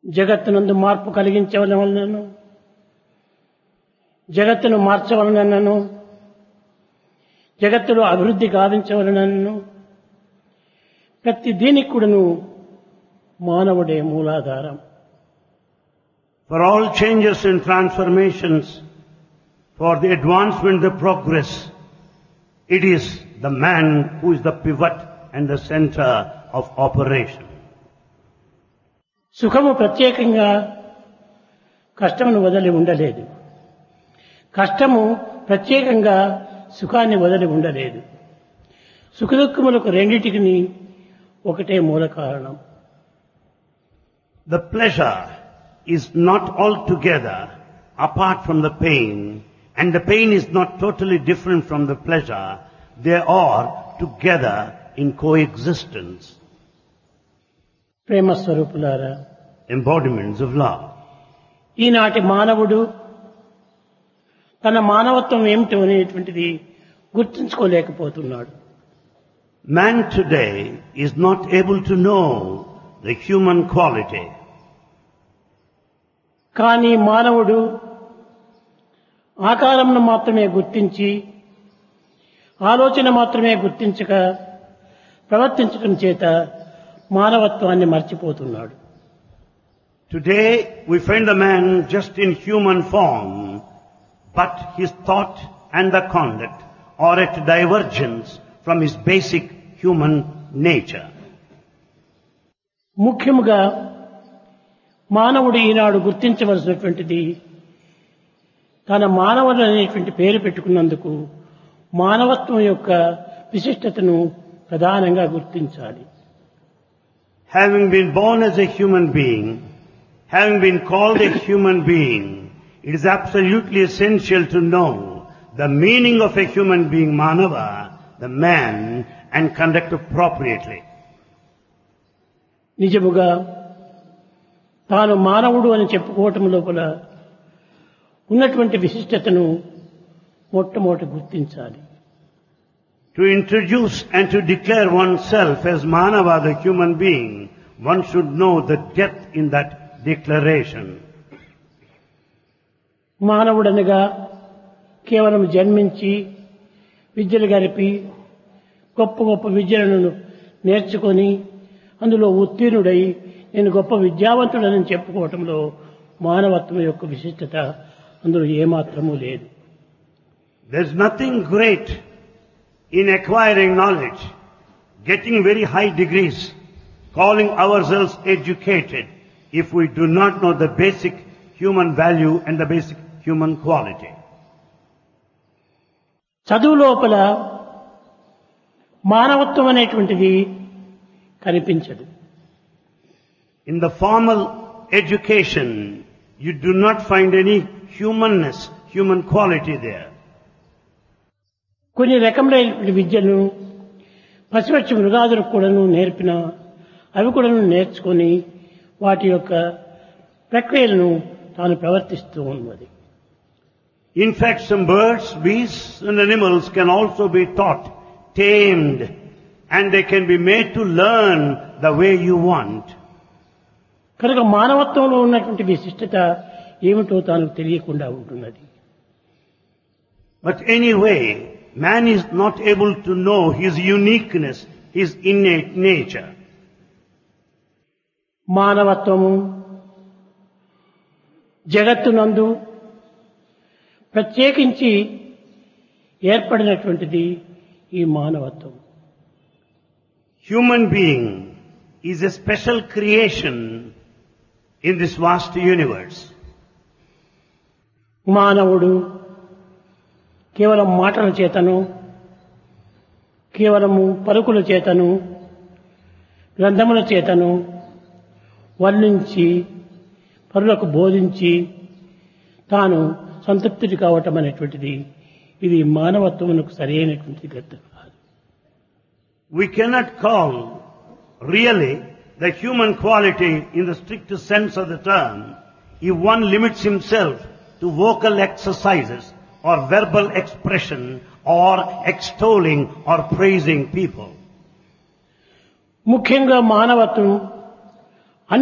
జగత్తునందు మార్పు కలిగించవలనను జగత్తును మార్చవలనను జగత్తులో అభివృద్ధి గావించవలనను ప్రతి దీనికి కూడాను మానవుడే మూలాధారం For all changes and transformations, for the advancement, the progress, it is the man who is the pivot and the center of operation. సుఖము ప్రత్యేకంగా కష్టమును వదిలి ఉండలేదు కష్టము ప్రత్యేకంగా సుఖాన్ని వదిలి ఉండలేదు సుఖదుఖములకు రెండిటికి ఒకటే మూల కారణం The pleasure is not altogether apart from the pain, and the pain is not totally different from the pleasure. They are together in coexistence, ప్రేమ స్వరూపులారా embodiments of love. ఈనాటి మానవుడు తన మానవత్వం ఏమిటో అనేటువంటిది గుర్తుంచుకోలేకపోతున్నాడు Man today is not able to know the human quality. కానీ మానవుడు ఆకారంను మాత్రమే గుర్తించి ఆలోచన మాత్రమే గుర్తించక ప్రవర్తించడం చేత మానవత్వాన్ని మర్చిపోతున్నాడు Today we find the man just in human form, but his thought and the conduct are at divergence from his basic human nature. ముఖ్యముగా మానవుడు ఈనాడు గుర్తించవలసినటువంటిది తన మానవుడు అనేటువంటి పేరు పెట్టుకున్నందుకు మానవత్వం యొక్క విశిష్టతను ప్రధానంగా గుర్తించాలి Having been born as a human being, having been called a human being, it is absolutely essential to know the meaning of a human being, Manava, the man, and conduct appropriately. నిజముగా తాను మానవుడు అని చెప్పుకోవటం లోపల ఉన్నటువంటి విశిష్టతను మొట్టమొదటి గుర్తించాలి To introduce and to declare oneself as Manava, the human being, one should know the depth in that declaration. మానవుడనగా కేవలం జన్మించి విద్యలు గరిపి గొప్ప గొప్ప విద్యలను నేర్చుకొని అందులో ఉత్తీర్ణుడై నేను గొప్ప విద్యావంతుడని చెప్పుకోవటంలో మానవత్వం యొక్క విశిష్టత అందులో ఏమాత్రమూ లేదు There's nothing great in acquiring knowledge, getting very high degrees, calling ourselves educated, if we do not know the basic human value and the basic human quality. చదువు లోపల మానవత్వం అనేటువంటిది కనిపించదు In the formal education, you do not find any humanness, human quality there. కొన్ని రకములైనటువంటి విద్యను పశుపక్షి మృగాదులకు కూడాను నేర్పిన అవి కూడాను నేర్చుకొని వాటి యొక్క ప్రక్రియలను తాను ప్రవర్తిస్తూ ఉన్నది In fact, some birds, beasts and animals can also be taught, tamed, and they can be made to learn the way you want. కనుక మానవత్వంలో ఉన్నటువంటి విశిష్టత ఏమిటో తాను తెలియకుండా ఉంటున్నది But anyway, man is not able to know his uniqueness, his innate nature. మానవత్వము జగత్తునందు ప్రత్యేకించి ఏర్పడినటువంటిది ఈ మానవత్వం Human being is a special creation in this vast universe. మానవుడు కేవలం మాటల చేతను కేవలము పలుకుల చేతను గ్రంథముల చేతను వర్ణించి పరులకు బోధించి తాను సంతృప్తి కావటం అనేటువంటిది ఇది మానవత్వమునకు సరైనటువంటి గత కాదు We cannot call really the human quality in the strictest sense of the term if one limits himself to vocal exercises or verbal expression or extolling or praising people. ముఖ్యంగా మానవత్వం